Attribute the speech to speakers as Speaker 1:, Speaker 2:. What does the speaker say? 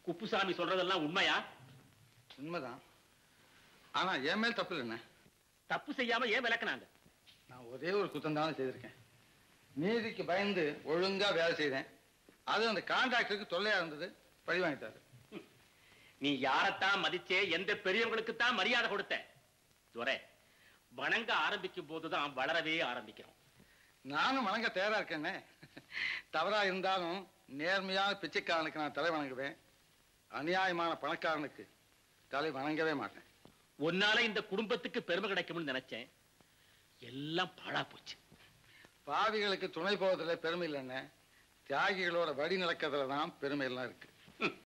Speaker 1: குப்புசாமி சொல்றதெல்லாம் உண்மையா
Speaker 2: உண்மைதான் ஆனா என் மேல் தப்பு இல்லைண்ணே
Speaker 1: தப்பு செய்யாம ஏன் விளக்குனாங்க
Speaker 2: நான் ஒரே ஒரு குத்தம் தானே செய்திருக்கேன் நீதிக்கு பயந்து ஒழுங்கா வேலை செய்தேன் அது அந்த கான்ட்ராக்டருக்கு தொல்லையா இருந்தது பழி வாங்கிட்டாரு
Speaker 1: நீ யாரைத்தான் மதிச்சே எந்த பெரியவங்களுக்கு தான் மரியாதை கொடுத்த துரை வணங்க ஆரம்பிக்கும் போதுதான் வளரவே ஆரம்பிக்கிறோம்
Speaker 2: நானும் வணங்க தயாரா இருக்கேனே தவறா இருந்தாலும் நேர்மையான பிச்சைக்காரனுக்கு நான் தலை வணங்குவேன் அநியாயமான பணக்காரனுக்கு தலை வணங்கவே மாட்டேன்
Speaker 1: உன்னால இந்த குடும்பத்துக்கு பெருமை கிடைக்கும்னு நினைச்சேன் எல்லாம் பாழா போச்சு
Speaker 2: பாவிகளுக்கு துணை போவதில் பெருமை இல்லைண்ணே தியாகிகளோட வழி நடக்கிறதுல தான் பெருமை எல்லாம் இருக்கு